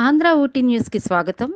ఆంధ్ర ఊటీ న్యూస్కి స్వాగతం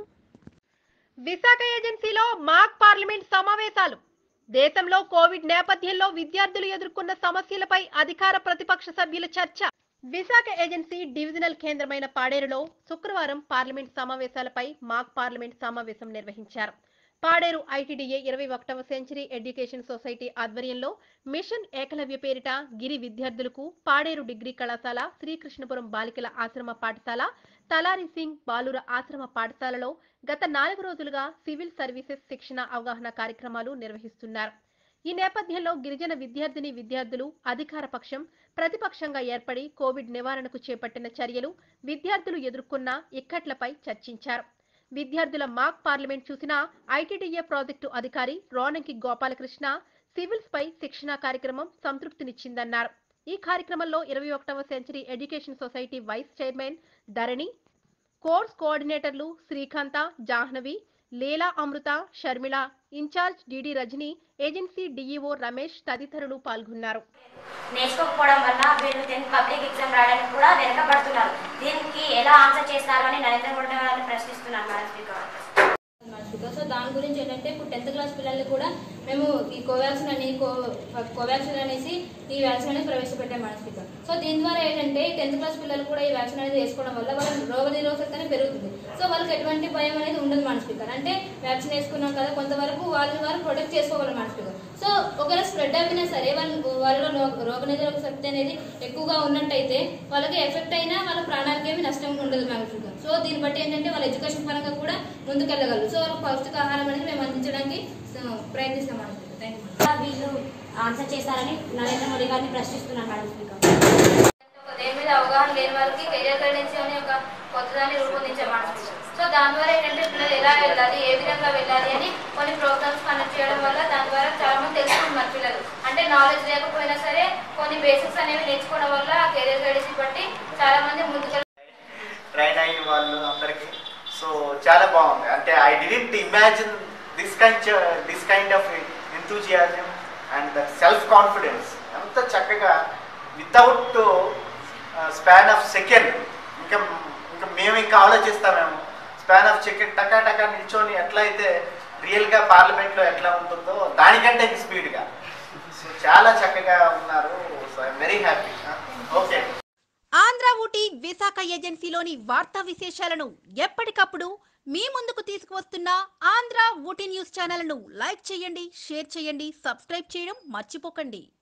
విశాఖ ఏజెన్సీలో మాక్ పార్లమెంట్ సమావేశాలు దేశంలో కోవిడ్ నేపథ్యంలో విద్యార్థులు ఎదుర్కొన్న సమస్యలపై అధికార ప్రతిపక్ష సభ్యుల చర్చ విశాఖ ఏజెన్సీ డివిజనల్ కేంద్రమైన పాడేరులో శుక్రవారం పార్లమెంట్ సమావేశాలపై మాక్ పార్లమెంట్ సమావేశం నిర్వహించారు పాడేరు ఐటీడీఏ ఇరవై ఒకటవ సెంచరీ ఎడ్యుకేషన్ సొసైటీ ఆధ్వర్యంలో మిషన్ ఏకలవ్య పేరిట గిరి విద్యార్థులకు పాడేరు డిగ్రీ కళాశాల శ్రీకృష్ణపురం బాలికల ఆశ్రమ పాఠశాల తలారి సింగ్ బాలుర ఆశ్రమ పాఠశాలలో గత నాలుగు రోజులుగా సివిల్ సర్వీసెస్ శిక్షణ అవగాహన కార్యక్రమాలు నిర్వహిస్తున్నారు ఈ నేపథ్యంలో గిరిజన విద్యార్థిని విద్యార్థులు అధికార పక్షం ప్రతిపక్షంగా ఏర్పడి కోవిడ్ నివారణకు చేపట్టిన చర్యలు విద్యార్థులు ఎదుర్కొన్న ఇక్కట్లపై చర్చించారు విద్యార్థుల మాక్ పార్లమెంట్ చూసిన ఐటీడీఏ ప్రాజెక్టు అధికారి రోనంకి గోపాలకృష్ణ సివిల్స్ పై శిక్షణ కార్యక్రమం సంతృప్తినిచ్చిందన్నారు ఈ కార్యక్రమంలో ఇరవై ఒకటవ century education society vice chairman Dharani course కోఆర్డినేటర్లు Srikantha Jahnavi Leela Amrutha Sharmila incharge DD Rajani agency DEO Ramesh తదితరులు పాల్గొన్నారు నేర్చుకోకపోవడం వల్ల వీళ్ళు టెన్త్ పబ్లిక్ ఎగ్జామ్ రాయడానికి కూడా వెనకబడుతున్నారు దీనికి ఎలా ఆన్సర్ చేస్తారు అని నరేంద్ర మోడీ గారిని ప్రశ్నిస్తున్నాను మేడం స్పీకర్ మార్చుగా సో దాని గురించి ఏంటంటే ఇప్పుడు టెన్త్ క్లాస్ పిల్లల్ని కూడా మేము ఈ కోవాక్సిన్ అని కో కోవాక్సిన్ అనేసి ఈ వ్యాక్సిన్ అనేది ప్రవేశపెట్టాం మేడం స్పీకర్ సో దీని ద్వారా ఏంటంటే టెన్త్ క్లాస్ పిల్లలు కూడా ఈ వ్యాక్సిన్ అనేది వేసుకోవడం వల్ల వాళ్ళ రోగ నిరోధకత అనేది పెరుగుతుంది సో వాళ్ళకి ఎటువంటి భయం అనేది ఉండదు మన స్పీకర్ అంటే వ్యాక్సిన్ వేసుకున్నాం కదా కొంతవరకు వాళ్ళని వారు ప్రొటెక్ట్ చేసుకోవాలి మన స్పీకర్ సో ఒకవేళ స్ప్రెడ్ అయినా సరే వాళ్ళు వాళ్ళలో రో- రోగ నిరోధక శక్తి అనేది ఎక్కువగా ఉన్నట్టయితే వాళ్ళకి ఎఫెక్ట్ అయినా వాళ్ళ ప్రాణానికి ఏమి నష్టం ఉండదు మ్యామ్ స్పీకర్ సో దీన్ని బట్టి ఏంటంటే వాళ్ళ ఎడ్యుకేషన్ పరంగా కూడా ముందుకెళ్ళగలరు సో వాళ్ళకి పౌష్టికాహారం అనేది మేము అందించడానికి సో, ప్రయత్నిస్తాం మేడం స్పీకర్ థ్యాంక్ యూ వీళ్ళు ఆన్సర్ చేస్తారని నరేంద్ర మోడీ గారిని ప్రశ్నిస్తున్నాను మేడం స్పీకర్ ఒక దేని మీద అవగాహన లేని వాళ్ళకి కెరియర్ గైడెన్స్ అని ఒక కొత్తదాన్ని రూపొందించాం మన సో దాని ద్వారా ఏంటంటే పిల్లలు ఎలా వెళ్ళాలి ఏ విధంగా వెళ్ళాలి అని కొన్ని ప్రోగ్రామ్స్ కండక్ట్ చేయడం వల్ల దాని ద్వారా చాలా మంది తెలుసుకుంటున్నారు పిల్లలు అంటే నాలెడ్జ్ లేకపోయినా సరే కొన్ని బేసిక్స్ అనేవి నేర్చుకోవడం వల్ల ఆ కెరియర్ గైడెన్స్ బట్టి చాలా మంది ముందుకు ట్రైన్ అయ్యే వాళ్ళు అందరికీ సో చాలా బాగుంది అంటే I didn't imagine this kind this kind of enthusiasm and the self confidence అంత చక్కగా వితౌట్ స్పాన్ ఆఫ్ సెకండ్ ఇంకా ఇంకా మేము ఇంకా ఆలోచిస్తామేమో స్పాన్ ఆఫ్ సెకండ్ టకా టకా నిల్చొని ఎట్లా అయితే రియల్గా పార్లమెంట్లో ఎట్లా ఉంటుందో దానికంటే స్పీడ్గా సో చాలా చక్కగా ఉన్నారు so I'm very happy okay Andhra Ooty Visakha ఏజెన్సీలోని వార్తా విశేషాలను ఎప్పటికప్పుడు మీ ముందుకు తీసుకువస్తున్న ఆంధ్ర ఊటీ న్యూస్ ఛానల్ను లైక్ చేయండి షేర్ చేయండి సబ్స్క్రైబ్ చేయడం మర్చిపోకండి